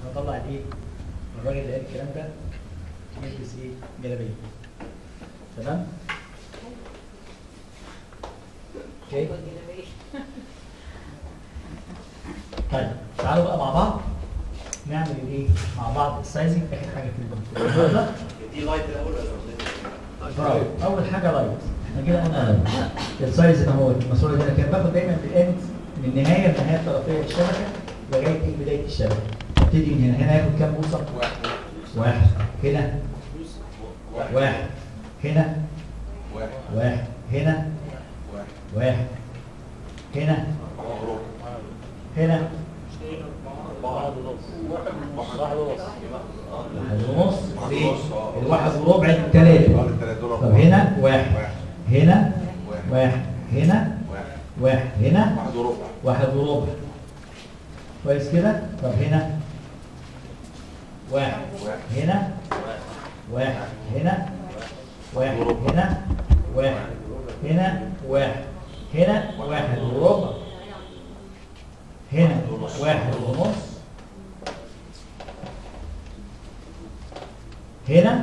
هطلع الايه الراجل اللي قال الكلام ده يلبس ايه جلابيه تمام اوكي طيب تعالوا بقى مع بعض نعمل الايه مع بعض السايزنج اخر حاجه في الفيديو دي لايت الاول ولا برافو اول حاجه لايت احنا كده قلنا لايت السايز ده هو المسؤول ده انا كان باخد دايما بالاند من النهايه النهايه الطرفيه للشبكه لغايه ايه بدايه الشبكه ابتدي من هنا هنا هياخد كام بوصه؟ واحد هنا واحد هنا واحد هنا واحد هنا هنا واحد ونص واحد ونص واحد ونص ليه؟ الواحد وربع الثلاثه طب هنا واحد هنا واحد هنا واحد هنا واحد وربع واحد وربع كويس كده طب هنا واحد هنا واحد هنا واحد هنا واحد هنا واحد هنا واحد وربع هنا واحد ونص هنا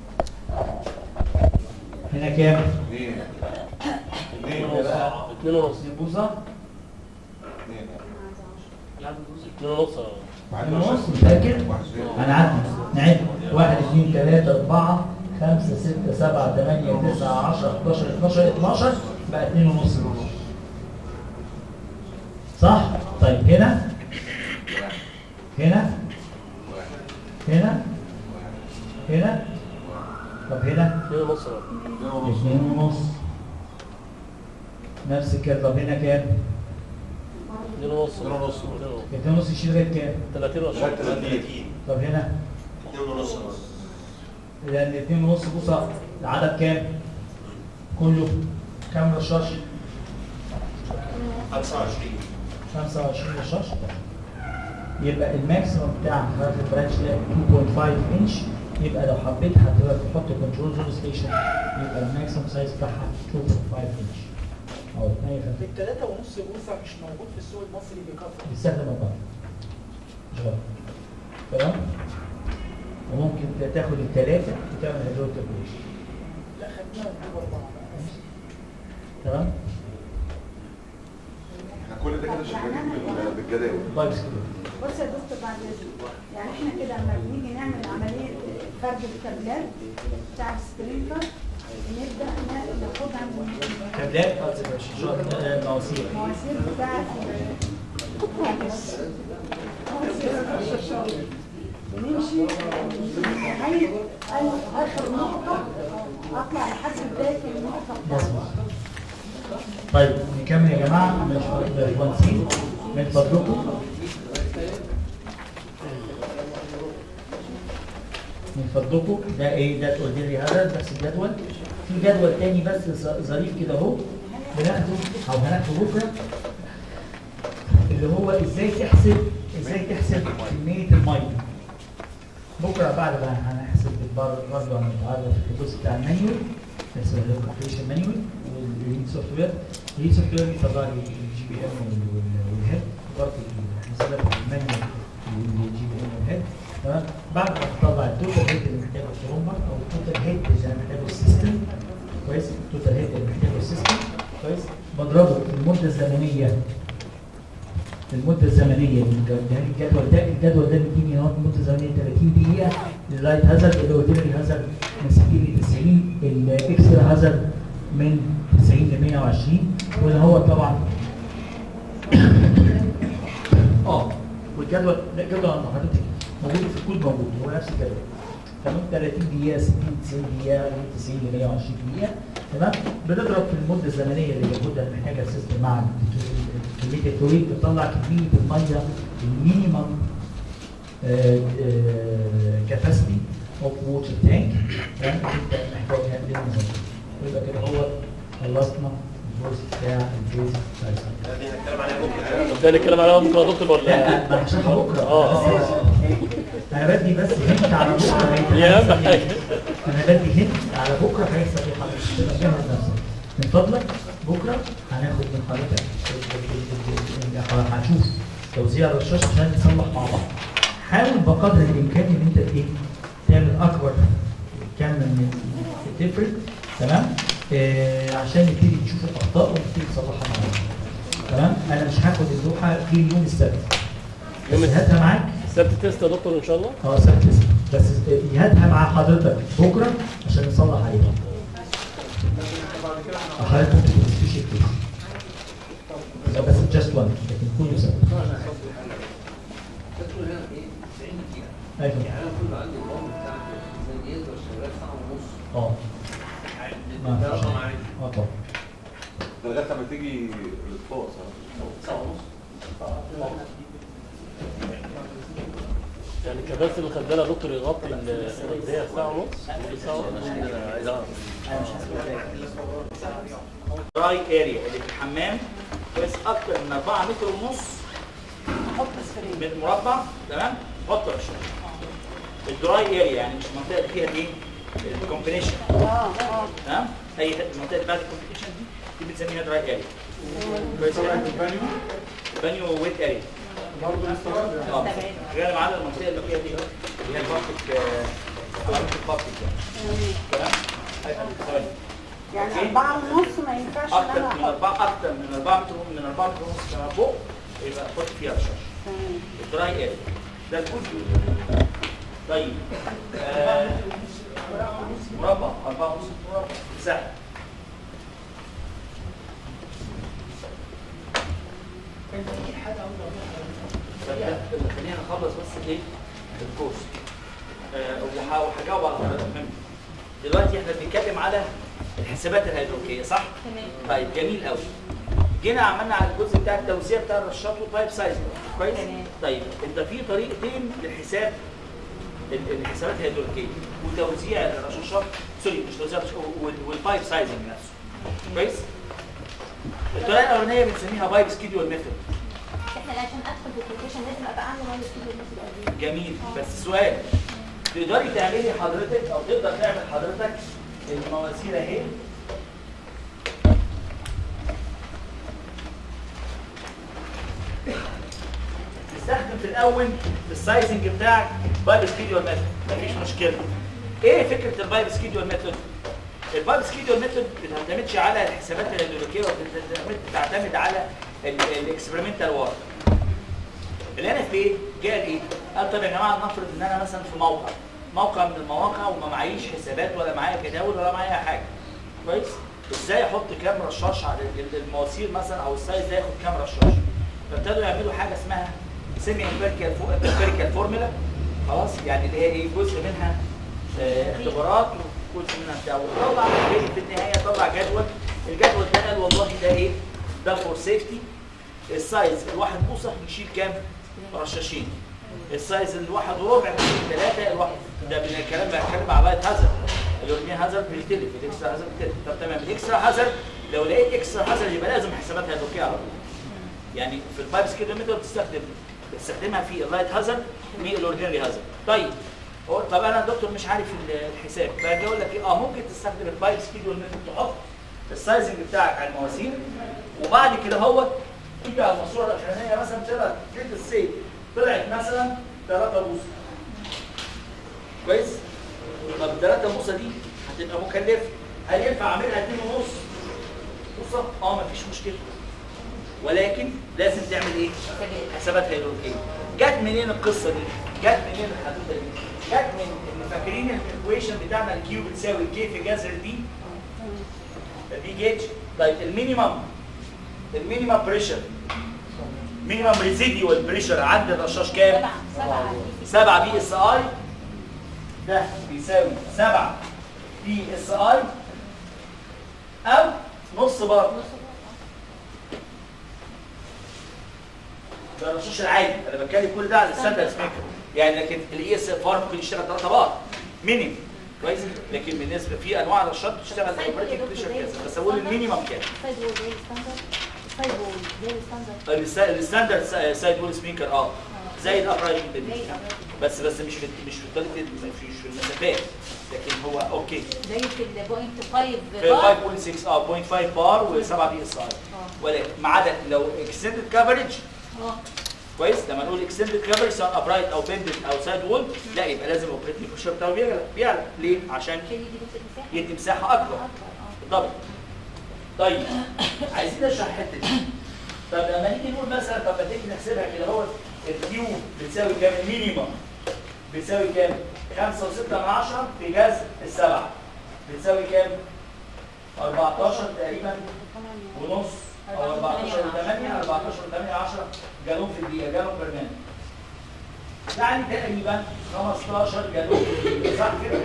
هنا كام؟ اثنين اثنين اتنين ونص بوصة اثنين اتنين ونص واحد ونص متأكد؟ واحد زيرو. هنعد نعد واحد اثنين ثلاثة أربعة خمسة ستة سبعة ثمانية تسعة عشرة 11 12 12 بقى اثنين ونص صح؟ طيب هنا هنا هنا هنا طب هنا اتنين ونص اثنين ونص نفس الكلام طب هنا كام؟ اتنين ونص اتنين ونص. اثنين ونص يشيل غير كام؟ 30 لغاية وعشرين 30 طب هنا اتنين ونص لان اثنين ونص بوصة العدد كام؟ كله كام رشاش؟ 25 25 رشاش يبقى الماكسيمم بتاع هذا البرانش ده 2.5 انش يبقى لو حبيت حضرتك تحط كنترول زون ستيشن يبقى الماكسيمم سايز بتاعها 2.5 انش او 52 التلاتة ونص بوصة مش موجود في السوق المصري بكثرة بيستخدم البعض مش غلط تمام وممكن تاخد الثلاثة وتعمل هيدرول تبريشن لا خلينا نجيب أربعة بقى. تمام احنا كل ده كده شغالين بال- بالجداول بايبس كده بص يا دكتور بعد اذنك يعني احنا كده لما بنيجي نعمل عمليه فرد الكابلات بتاع السبرينكلر نبدا ن- ناخدها من كابلات آه، مواسير المواسير بتاعت ال- ونمشي لغايه اخر نقطه اطلع لحد بدايه النقطه مظبوط بتاعتي طيب نكمل يا جماعه من باشمهندسين من فضلكم من فضلكم ده ايه ده الاوردينري هذا نفس الجدول في جدول تاني بس ظ- ظريف كده اهو بناخده او هناخده بكره اللي هو ازاي تحسب ازاي تحسب كميه الميه بكره بعد ما هنحسب برضه هنتعرف في الجزء بتاع المانيوال نحسب الكالكوليشن مانيوال والريد سوفت وير الريد سوفت وير بيطلع لي الجي بي ام والهيد برضه الحسابات المانيوال والجي بي ام والهيد تمام بعد ما تطلع التوتال هيد اللي محتاجه الترومبر او التوتال هيد اللي محتاجه السيستم كويس التوتال هيد اللي محتاجه السيستم كويس بضربه في المده الزمنيه المدة الزمنية اللي مجاوبها لي الجدول ده الجدول ده بيديني اهو المدة الزمنية 30 دقيقة لللايت هازارد اللي هو ديلري هازارد من 60 ل 90 الاكسترا هازارد من 90 ل 120 واللي هو طبعا اه والجدول لا الجدول عند حضرتك موجود في الكود موجود هو نفس الجدول تمام 30 دقيقة 60 90 دقيقة من 90 ل 120 دقيقة تمام بنضرب في المدة الزمنية اللي المفروض اللي محتاجها السيستم مع كمية التوريد بتطلع كمية المية المينيمم كاباسيتي اوف ووتر تانك تمام تبدا محتاجها للنظام ويبقى كده هو خلصنا الجزء بتاع البيز بتاع السيستم. دي هنتكلم عليها بكره ده نتكلم عليها بكره يا دكتور لا ولا ما هشرحها بكره اه بس انا بدي بس هنت على بكره هيتحسن دي اهم حاجه انا بدي هنت على بكره هيحصل ايه حضرتك تبقى جاهز نفسك من فضلك بكره هناخد من حضرتك هنشوف توزيع الرشاش عشان نصلح مع بعض حاول بقدر الامكان ان انت ايه تعمل اكبر كم من التفرق تمام آه عشان نبتدي نشوف الاخطاء ونبتدي نصلحها مع بعض تمام انا مش هاخد اللوحه في يوم السبت يوم بس السبت. هاتها معاك سبت تيست يا دكتور ان شاء الله اه سبت بس آه، هاتها مع حضرتك بكره عشان نصلح عليها حضرتك ممكن ما تنسيش الكيس بس جاست وان لكن كله سبت تدخل هنا ايه 90 دقيقة ايوه يعني انا كل عندي العمر بتاعتي زي يقدر شغال ساعة ونص اه ما ده فيش. رقم عالي اه طبعا ده لغايه لما تيجي الفوق ساعة ونص يعني الكباسي اللي خدناها يا دكتور يغطي ال- الدقيقه ساعه ونص ممكن ساعه ونص انا عايز اعرف دراي اريا اللي في الحمام بس اكتر من 4 متر ونص نحط سفرين من مربع تمام حط رشه الدراي اريا يعني مش المنطقه اللي فيها الايه الكومبينيشن اه اه تمام اي حته المنطقه اللي بعد الكومبينيشن دي دي بنسميها دراي اريا كويس البانيو البانيو ويت اريا برضه اه غالب على المنطقه اللي فيها دي اللي هي البابتك علامه البابتك يعني تمام أيوة، ثواني. يعني أوكي. أربعة ونص ما ينفعش إن اكتر أنا من أحط أربعة اكتر من 4 متر من 4 متر ونص كما فوق يبقى حط فيها رشاش تمام. الدراي اريا ده الجزء طيب آه، مربع 4 ونص مربع سهل طب خلينا نخلص بس ايه الكورس آه، وه- وهجاوب على حضرتك مهم دلوقتي احنا بنتكلم على الحسابات الهيدروليكيه صح؟ تمام طيب جميل قوي جينا عملنا على الجزء بتاع التوزيع بتاع الرشاط والبايب سايز كويس تمام. طيب انت في طريقتين للحساب ال- الحسابات الهيدروليكيه وتوزيع الرشاشات سوري مش توزيع الرشاشات، وال- والبايب سايزنج نفسه كويس الطريقه الاولانيه بنسميها بايب سكيدول ميثود احنا عشان ادخل في الابلكيشن لازم ابقى عامله وايد ستوديو مثل قبل جميل بس سؤال تقدري تعملي حضرتك او تقدر تعمل حضرتك المواسير اهي تستخدم في الاول السايزنج بتاعك بايب سكيدول ميثود مفيش مشكله ايه فكره البايب سكيدول ميثود البايب سكيدول ميثود ما بتعتمدش على الحسابات الهيدروليكيه وبتعتمد تعتمد على الاكسبيرمنتال وورك اللي انا في ايه؟ جاء ايه؟ قال طب يا جماعه نفرض ان انا مثلا في موقع موقع من المواقع وما معيش حسابات ولا معايا جداول ولا معايا حاجه كويس؟ ازاي احط كام رشاش على ال- المواسير مثلا او السايز ده ياخد كام رشاش؟ فابتدوا يعملوا حاجه اسمها سيمي امبيريكال فورمولا خلاص يعني اللي هي ايه جزء منها آه، اختبارات وجزء منها بتاع وطلع في النهايه طلع جدول الجدول ده قال والله ده ايه؟ ده فور سيفتي السايز الواحد بوصه يشيل كام؟ رشاشين السايز الواحد وربع يشيل ثلاثه الواحد ده من الكلام بتكلم على لايت هازارد الاورمين هازارد بيختلف الاكسترا هازارد بيختلف طب تمام الاكسترا هازارد لو لقيت اكسترا هازارد يبقى لازم حساباتها هيدروكيه على طول يعني في البايب سكيل ميثود بتستخدم بتستخدمها في اللايت هازارد والاوردينري هازارد طيب هو- طب انا دكتور مش عارف ال- الحساب فاجي اقول لك ايه اه ممكن تستخدم البايب سكيل ميثود تحط السايزنج بتاعك على المواسير وبعد كده هو تيجي على الماسوره الاخرانيه مثلا طلعت جلد السيل طلعت مثلا 3 بوصه كويس طب 3 بوصه دي هتبقى مكلفه هل ينفع اعملها 2 ونص بوصه اه مفيش مشكله ولكن لازم تعمل ايه حسابات هيدروليكيه جت منين القصه دي جت منين الحدوته دي جت من ان فاكرين الايكويشن بتاعنا الكيو بتساوي كي في جذر دي دي جيج طيب المينيمم المينيمم بريشر مينيمم ريزيديوال بريشر عند الرشاش كام؟ سبعة سبعة 7 بي اس اي ده بيساوي 7 بي اس اي او نص بار ده الرشاش العادي انا بتكلم كل ده على الستاندرد سبيكر يعني لكن الاي اس اف ار ممكن يشتغل 3 بار مينيمم كويس لكن بالنسبه في انواع رشات بتشتغل طيب، اوبريتنج يا بريشر دكتور، كذا زي بس اقول الستاندرد؟ المينيمم كام سايد وول زي الستاندرد سايد وول زي الستاندرد الستاندرد سايد وول سبيكر اه زي الابرايت زي الأبراج. بس بس مش في مش في طريقه مش في المسافات لكن هو اوكي زي في البوينت 5 في بار 5.6 اه 0.5 بار و7 بي اس اي ولكن ما عدا لو اكستندد كفرج اه كويس لما نقول اكستندد كفر سواء ابرايت او بيندد او سايد وول لا يبقى لازم الاوبريتنج بريشر بتاعه بيعلى بيعلى ليه؟ عشان عشان يدي نفس المساحه يدي مساحه اكبر اكبر اه بالضبط طيب عايزين نشرح الحته دي طب لما نيجي نقول مثلا طب ما تيجي نحسبها كده هو الكيو بتساوي كام المينيمم بتساوي كام 5 و6 من 10 في جذر السبعه بتساوي كام 14 تقريبا ونص او 14 و8 14 و8 10 جالون في الدقيقه جالون بير مينت يعني تقريبا 15 جالون في الدقيقه صح كده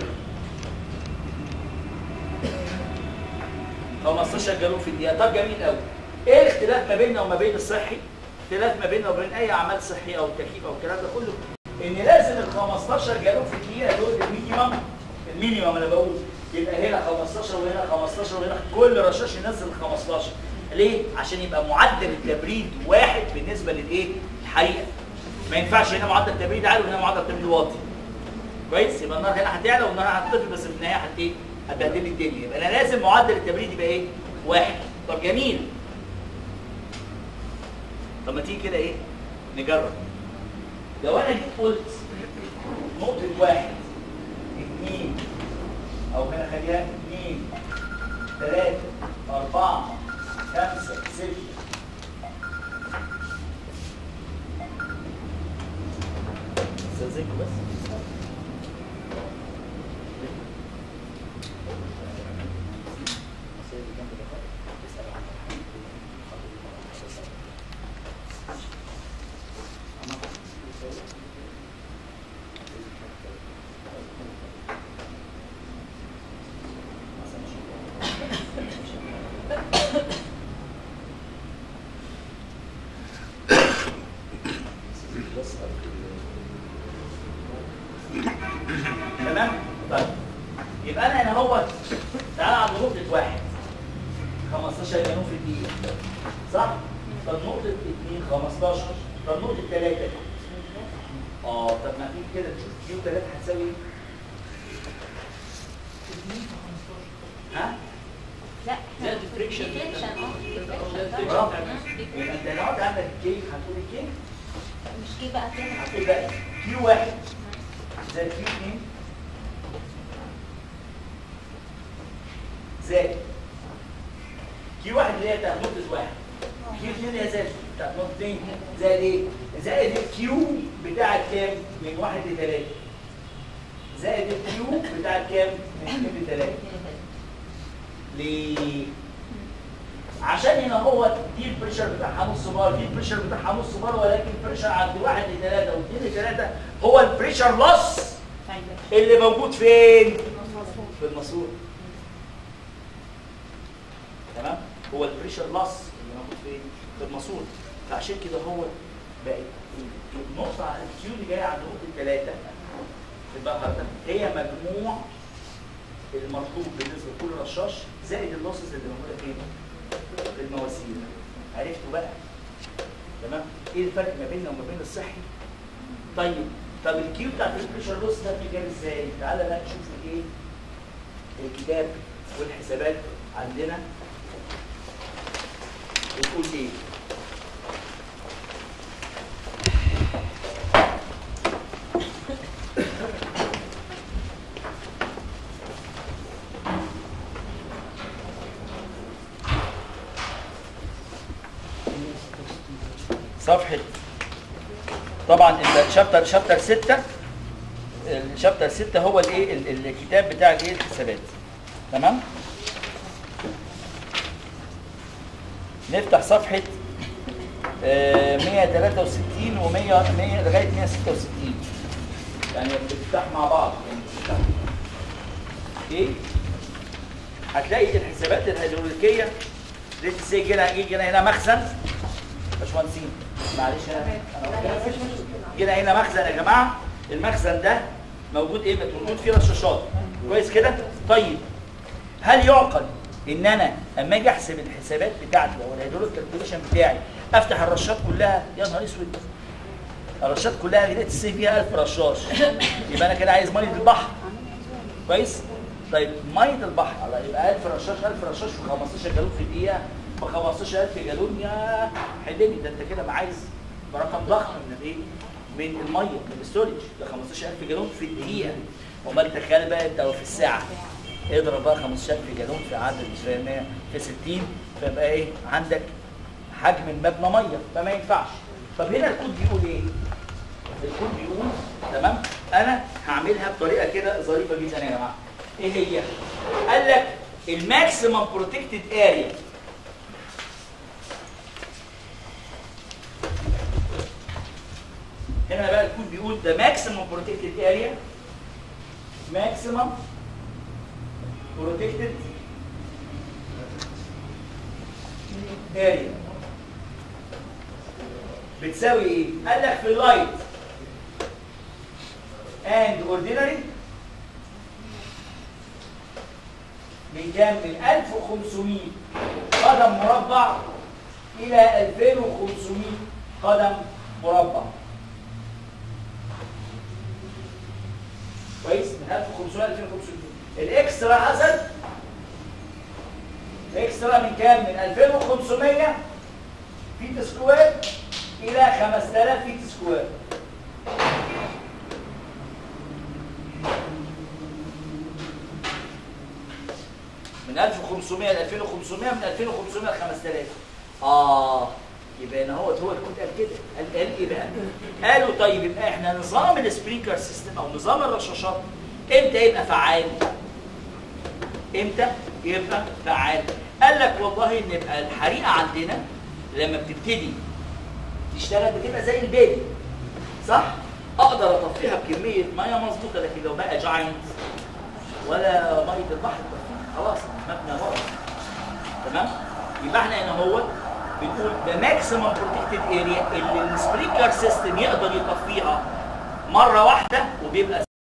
15 جالون في الدقيقه طب جميل قوي ايه الاختلاف ما بيننا وما بين الصحي اختلاف ما بيننا وبين اي اعمال صحيه او تكييف او الكلام ده كله ان لازم ال 15 جالون في الدقيقه دول المينيمم المينيمم انا بقول يبقى هنا 15 وهنا 15 وهنا كل رشاش ينزل 15 ليه عشان يبقى معدل التبريد واحد بالنسبه للايه الحريقه ما ينفعش هنا معدل تبريد عالي وهنا معدل تبريد واطي كويس يبقى النار هنا هتعلى والنار هتطفي بس في النهايه هت ايه هتبهدل لي الدنيا يبقى انا لازم معدل التبريد يبقى ايه واحد طب جميل طب ما تيجي كده ايه نجرب لو انا جيت قلت نقطة واحد اثنين او هنا خليها اثنين ثلاثة أربعة خمسة ستة استاذنكم بس تمام طيب يبقى انا هنا هو تعالى عند نقطة واحد 15 جنون في الدقيقة صح؟ طب نقطة 2 15 طب نقطة 3 اه طب ما في كده تشوف كيو 3 هتساوي ايه؟ ها؟ لا زائد الفريكشن. فريكشن اه برافو فريكشن يبقى انت لو انت عندك كيك هتقول كيك مش كده بقى كده هتقول بقى كيو 1 زائد كيو 2 زائد كيو 1 اللي هي بتاعت نقطة واحد كيو 2 اللي هي زائد بتاعت نقطتين زائد ايه؟ زائد الكيو بتاعت كام؟ من 1 ل 3 زائد الكيو بتاعت كام؟ من 2 ل 3 ليه؟ عشان هنا هو دي البريشر بتاعها نص بار دي البريشر بتاعها نص بار ولكن البريشر عند 1 ل 3 و2 ل 3 هو البريشر لوس اللي موجود فين؟ في الماسوره تمام هو البريشر لوس اللي موجود فين في الماسوره فعشان كده هو بقت النقطه على الكيو اللي جايه عند نقطه 3 في البحر ده هي مجموع المطلوب بالنسبه لكل رشاش زائد اللوسز اللي موجوده فين في المواسير عرفتوا بقى تمام ايه الفرق ما بيننا وما بين الصحي طيب طب الكيو بتاع البريشر لوس ده بيجي ازاي تعالى بقى نشوف الايه الكتاب والحسابات عندنا بتقول ايه صفحة طبعا الشابتر شابتر 6 الشابتر 6 هو الايه ال- الكتاب بتاع الايه الحسابات تمام نفتح صفحة آه، 163 و 100 100 لغاية 166 يعني بتفتح مع بعض يعني بتفتح. اوكي هتلاقي الحسابات الهيدروليكية ليتس سي جينا جينا هنا مخزن باشمهندسين معلش أنا- أنا جينا هنا مخزن يا جماعه المخزن ده موجود ايه موجود فيه رشاشات كويس كده طيب هل يعقل ان انا اما اجي احسب الحسابات بتاعتي او الهيدروليك كالكوليشن بتاعي افتح الرشات كلها يا نهار اسود الرشات كلها لقيت السي فيها 1000 رشاش يبقى انا كده عايز ميه البحر كويس طيب ميه البحر الله يبقى 1000 رشاش 1000 رشاش في 15 جالون في دقيقه ب 15000 جالون يا حلمي ده انت كده ما عايز برقم ضخم من الايه؟ من الميه من الستورج ده 15000 جالون في الدقيقه امال تخيل بقى انت في الساعه اضرب بقى 15000 جالون في عدد مش فاهم إيه، في 60 فيبقى ايه عندك حجم المبنى ميه فما ينفعش طب هنا الكود بيقول ايه؟ الكود بيقول تمام انا هعملها بطريقه كده ظريفه جدا يا جماعه ايه هي؟ قال لك الماكسيمم بروتكتد اريا هنا بقى الكود بيقول ده ماكسيمم بروتكتد اريا ماكسيمم بروتكتد اريا بتساوي ايه؟ قال لك في اللايت اند اوردينري من كام؟ من 1500 قدم مربع الى 2500 قدم مربع كويس من 1500 ل 2500 الاكسترا حسب اكسترا من كام؟ من 2500 فيت سكوير الى 5000 فيت سكوير من 1500 ل 2500 من 2500 ل 5000 اه يبقى هنا هو هو الكود قال كده قال قال ايه بقى؟ قالوا طيب يبقى احنا نظام السبرينكلر سيستم او نظام الرشاشات امتى يبقى فعال؟ امتى يبقى فعال؟ قال لك والله ان يبقى الحريقه عندنا لما بتبتدي تشتغل بتبقى زي البيبي صح؟ اقدر اطفيها بكميه ميه مظبوطه لكن لو بقى جاينت ولا ميه البحر خلاص مبنى بره تمام؟ يبقى احنا هنا هو بنقول ده ماكسيمم بروتكتد اريا اللي السبرينكلر سيستم يقدر يطفيها مره واحده وبيبقى